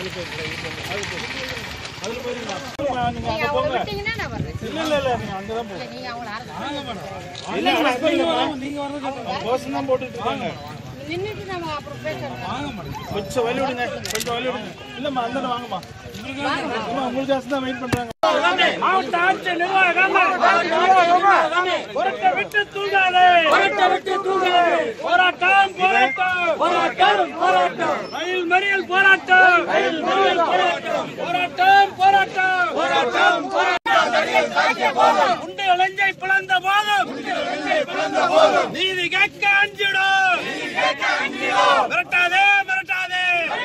அதுல போயிருங்களா நீங்க அங்க போங்க விட்டீங்கன்னா நான் வர்றேன் இல்ல இல்ல இல்ல நீங்க அங்கதான் போங்க நீங்க அவங்கள அரசு இல்ல அங்க இல்லம்மா. அவங்க கோஷம் தான் போட்டுட்டு இருக்காங்க நின்றுட்டு நம்ம அப்புறம் பேசுறோம் கொஞ்சம் வழி விடுங்க கொஞ்சம் வழி விடுங்க இல்லம்மா அந்த வாங்கம்மா அம்மா, உங்களுக்காக தான் வெயிட் பண்றாங்க மாவட்ட ஆட்சியர் நிர்வாகம் புரட்ட விட்டு தூங்காதே புரட்ட விட்டு தூங்காதே போராட்டம் போராட்டம் போராட்டம் போராட்டம் ரயில் மறியல் போராட்டம் ரயில் மறியல் போராட்டம் போராட்டம் போராட்டம் போராட்டம் போராட்டம் உண்டு இளைஞை பிளந்த போதும் நீதி கேட்க அஞ்சிடும் மிரட்டாதே மிரட்டாதே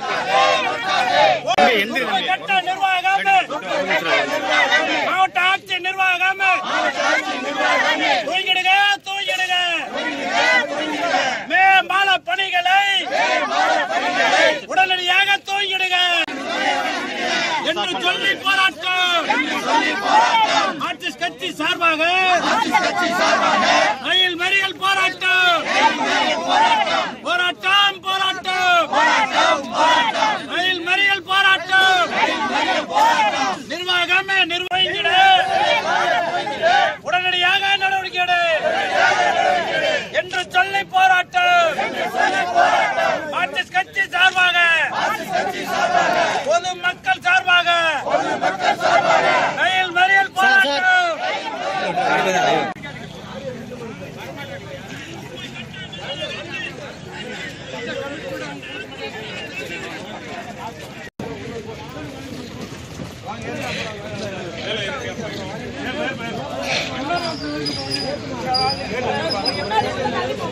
கட்ட நிர்வாகம் மாவட்ட ஆட்சியர் நிர்வாகம் தூங்கிடுங்க தூங்கிடுங்க மேம்பால பணிகளை உடனடியாக தூங்கிடுங்க என்று சொல்லி போராட்டம் மார்க்சிஸ்ட் கட்சி சார்பாக ரயில் மறியல் போராட்டம் போராட்டம் போராட்டம் ரயில் மறியல் போராட்டம் நிர்வாகமே நிர்வகிக்கிடு உடனடியாக நடவடிக்கை எடு. என்று சொல்லி போராட்டம் மார்க்சிஸ்ட் கட்சி சார்பாக பொது மக்கள் சார்பாக ரயில் மறியல் போராட்டம்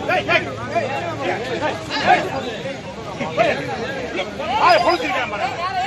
ஆ, பொழிச்சிருக்கேன் பாருங்க.